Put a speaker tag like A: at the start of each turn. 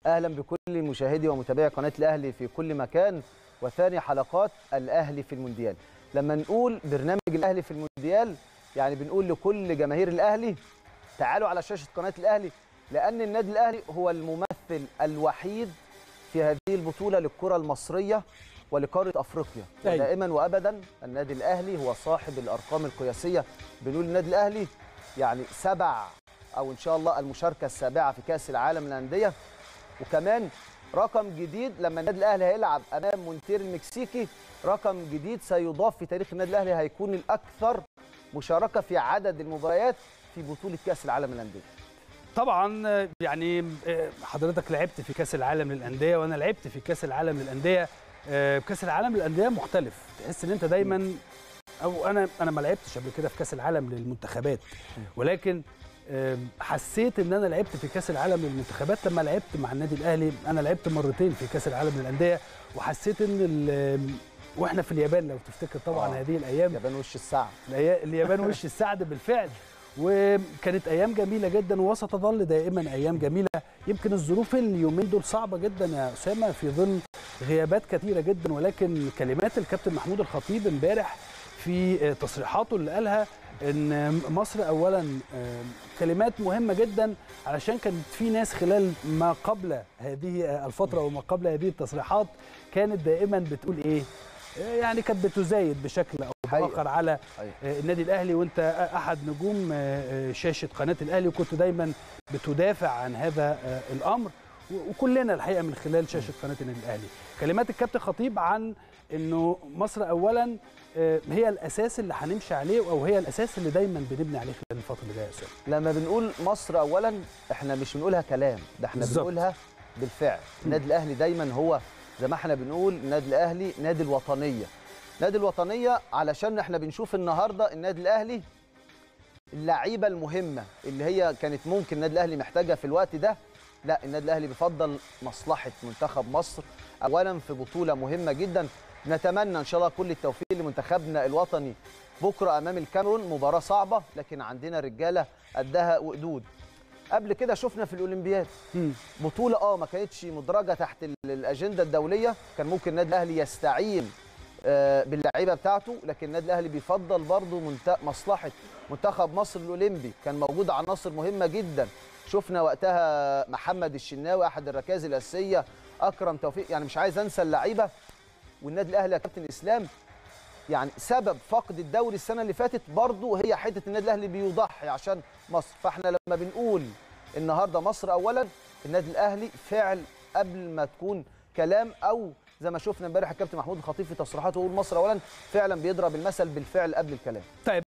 A: اهلا بكل مشاهدي ومتابعي قناه الاهلي في كل مكان وثاني حلقات الاهلي في المونديال لما نقول برنامج الاهلي في المونديال يعني بنقول لكل جماهير الاهلي تعالوا على شاشه قناه الاهلي لان النادي الاهلي هو الممثل الوحيد في هذه البطوله للكره المصريه ولقاره افريقيا
B: أيوة.
A: ودائما وابدا النادي الاهلي هو صاحب الارقام القياسيه بنقول النادي الاهلي يعني سبع او ان شاء الله المشاركه السابعه في كاس العالم للانديه وكمان رقم جديد لما النادي الاهلي هيلعب امام مونتير المكسيكي رقم جديد سيضاف في تاريخ النادي الاهلي هيكون الاكثر مشاركه في عدد المباريات في بطوله كاس العالم للانديه
B: طبعا آه، يعني آه، حضرتك لعبت في كاس العالم للانديه وانا لعبت في كاس العالم للانديه آه، كاس العالم للانديه مختلف تحس ان انت دايما او انا انا ما لعبتش قبل كده في كاس العالم للمنتخبات ولكن آه، حسيت ان انا لعبت في كاس العالم للمنتخبات لما لعبت مع النادي الاهلي انا لعبت مرتين في كاس العالم للانديه وحسيت ان ال- واحنا في اليابان لو تفتكر طبعا
A: آه.
B: هذه الايام
A: يابان وش الساعه
B: الأي- اليابان وش السعد بالفعل وكانت ايام جميله جدا وستظل دائما ايام جميله يمكن الظروف اليومين دول صعبه جدا يا اسامه في ظل غيابات كثيره جدا ولكن كلمات الكابتن محمود الخطيب امبارح في تصريحاته اللي قالها ان مصر اولا آم، كلمات مهمه جدا علشان كانت في ناس خلال ما قبل هذه الفتره وما قبل هذه التصريحات كانت دائما بتقول ايه يعني كانت بتزايد بشكل او
A: حقيقة.
B: باخر على
A: حقيقة.
B: آه، النادي الاهلي وانت احد نجوم آه، آه، شاشه قناه الاهلي وكنت دايما بتدافع عن هذا آه، الامر و- وكلنا الحقيقه من خلال شاشه قناه النادي الاهلي كلمات الكابتن خطيب عن انه مصر اولا آه، هي الاساس اللي هنمشي عليه او هي الاساس اللي دايما بنبني عليه خلال الفتره اللي جايه يا أسامة.
A: لما بنقول مصر اولا احنا مش بنقولها كلام ده احنا
B: بالظبط.
A: بنقولها بالفعل النادي الاهلي دايما هو زي ما احنا بنقول النادي الاهلي نادي الوطنيه نادي الوطنيه علشان احنا بنشوف النهارده النادي الاهلي اللعيبه المهمه اللي هي كانت ممكن النادي الاهلي محتاجها في الوقت ده لا النادي الاهلي بيفضل مصلحه منتخب مصر اولا في بطوله مهمه جدا نتمنى ان شاء الله كل التوفيق لمنتخبنا الوطني بكره امام الكاميرون مباراه صعبه لكن عندنا رجاله قدها وقدود قبل كده شفنا في الاولمبياد
B: مم.
A: بطوله اه ما كانتش مدرجه تحت ال- الاجنده الدوليه كان ممكن النادي الاهلي يستعين آه، باللعيبه بتاعته لكن النادي الاهلي بيفضل برضه منت... مصلحه منتخب مصر الاولمبي كان موجود عناصر مهمه جدا شفنا وقتها محمد الشناوي احد الركائز الاساسيه اكرم توفيق يعني مش عايز انسى اللعيبه والنادي الاهلي يا كابتن اسلام يعني سبب فقد الدوري السنه اللي فاتت برضه هي حته النادي الاهلي بيضحي عشان مصر فاحنا لما بنقول النهارده مصر اولا النادي الاهلي فعل قبل ما تكون كلام او زي ما شفنا امبارح الكابتن محمود الخطيب في تصريحاته يقول مصر اولا فعلا بيضرب المثل بالفعل قبل الكلام
B: طيب